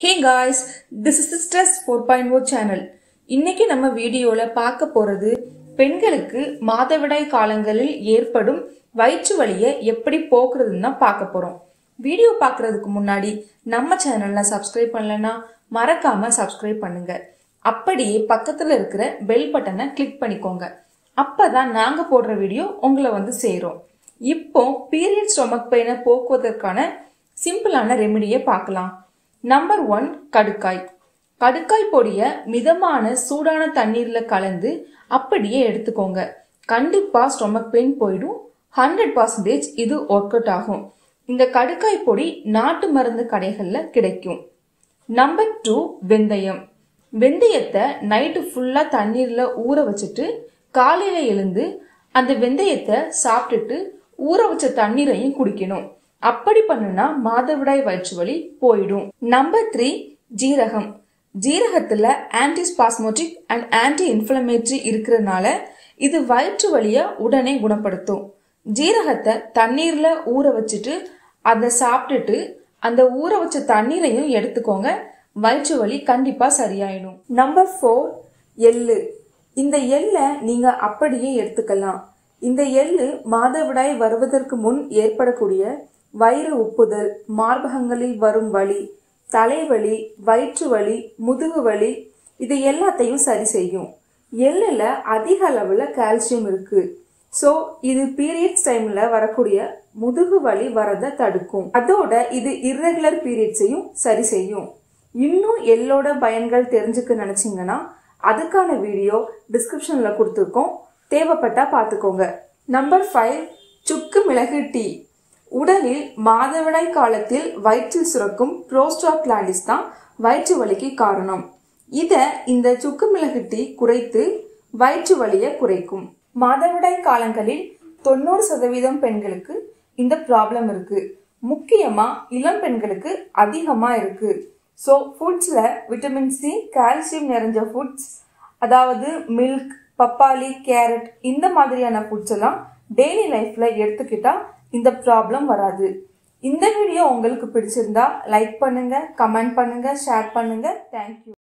hey guys this is stress four point o channel இன்னைக்கு நம்ம வீடியோவில் பார்க்க போகிறது பெண்களுக்கு மாதவிடாய் காலங்களில் ஏற்படும் வயிற்று வலியை எப்படி போக்குறதுன்னு தான் பார்க்க போகிறோம் வீடியோ பார்க்கறதுக்கு முன்னாடி நம்ம சேனலில் சப்ஸ்கிரைப் பண்ணலன்னா மறக்காம சப்ஸ்கிரைப் பண்ணுங்க அப்படியே பக்கத்தில் இருக்கிற பெல் பட்டனை கிளிக் பண்ணிக்கோங்க அப்பதான் நாங்கள் போடுற வீடியோ உங்களை வந்து சேரும் இப்போ பீரியட் ஸ்டொமக் பெயினை போக்குவதற்கான சிம்பிளான ரெமெடியை பார்க்கலாம் நம்பர் ஒன் கடுக்காய் கடுக்காய் பொடியை மிதமான சூடான தண்ணீர்ல கலந்து அப்படியே எடுத்துக்கோங்க கண்டிப்பா ஸ்டொமக் பெயின் போயிடும் ஹண்ட்ரட் பர்சன்டேஜ் இது ஒர்க் அவுட் ஆகும் இந்த கடுக்காய் பொடி நாட்டு மருந்து கடைகள்ல கிடைக்கும் நம்பர் டூ வெந்தயம் வெந்தயத்தை நைட்டு ஃபுல்லா தண்ணீர்ல ஊற வச்சுட்டு காலையில எழுந்து அந்த வெந்தயத்தை சாப்பிட்டுட்டு ஊற வச்ச தண்ணீரையும் குடிக்கணும் அப்படி பண்ணுனா மாதவிடாய் வயிற்று வலி போயிடும் நம்பர் த்ரீ ஜீரகம் ஜீரகத்துல anti spasmodic and anti inflammatory இருக்கிறதுனால இது வயிற்று வலிய உடனே குணப்படுத்தும் ஜீரகத்தை தண்ணீர்ல ஊற வச்சுட்டு அதை சாப்பிட்டுட்டு அந்த ஊற வச்ச தண்ணீரையும் எடுத்துக்கோங்க வயிற்று வலி கண்டிப்பா சரியாயிடும் நம்பர் ஃபோர் எள்ளு இந்த எள்ளை நீங்க அப்படியே எடுத்துக்கலாம் இந்த எள்ளு மாதவிடாய் வருவதற்கு முன் ஏற்படக்கூடிய வயிறு உப்புதல் மார்பகங்களில் வரும் வலி தலைவலி வயிற்று வலி முதுகு வலி இது எல்லாத்தையும் சரி செய்யும் எள்ளுல அதிக அளவுல கால்சியம் இருக்கு ஸோ இது பீரியட்ஸ் டைம்ல வரக்கூடிய முதுகு வலி வரதை தடுக்கும் அதோட இது இர்ரெகுலர் பீரியட்ஸையும் சரி செய்யும் இன்னும் எள்ளோட பயன்கள் தெரிஞ்சுக்க நினைச்சீங்கன்னா அதுக்கான வீடியோ டிஸ்கிரிப்ஷன்ல கொடுத்துருக்கோம் தேவைப்பட்டா பார்த்துக்கோங்க நம்பர் ஃபைவ் சுக்கு மிளகு டீ உடலில் மாதவிடாய் காலத்தில் வயிற்றில் சுரக்கும் புரோஸ்டாக்லாண்டிஸ் தான் வயிற்று வலிக்கு காரணம் இத இந்த சுக்கு மிளகு டீ குறைத்து வயிற்று வலியை குறைக்கும் மாதவிடாய் காலங்களில் தொண்ணூறு சதவீதம் பெண்களுக்கு இந்த ப்ராப்ளம் இருக்கு முக்கியமா இளம் பெண்களுக்கு அதிகமா இருக்கு ஸோ ஃபுட்ஸ்ல விட்டமின் சி கால்சியம் நிறைஞ்ச ஃபுட்ஸ் அதாவது மில்க் பப்பாளி கேரட் இந்த மாதிரியான ஃபுட்ஸ் எல்லாம் டெய்லி லைஃப்ல எடுத்துக்கிட்டா இந்த ப்ராப்ளம் வராது இந்த வீடியோ உங்களுக்கு பிடிச்சிருந்தா லைக் பண்ணுங்க கமெண்ட் பண்ணுங்க ஷேர் பண்ணுங்க தேங்க்யூ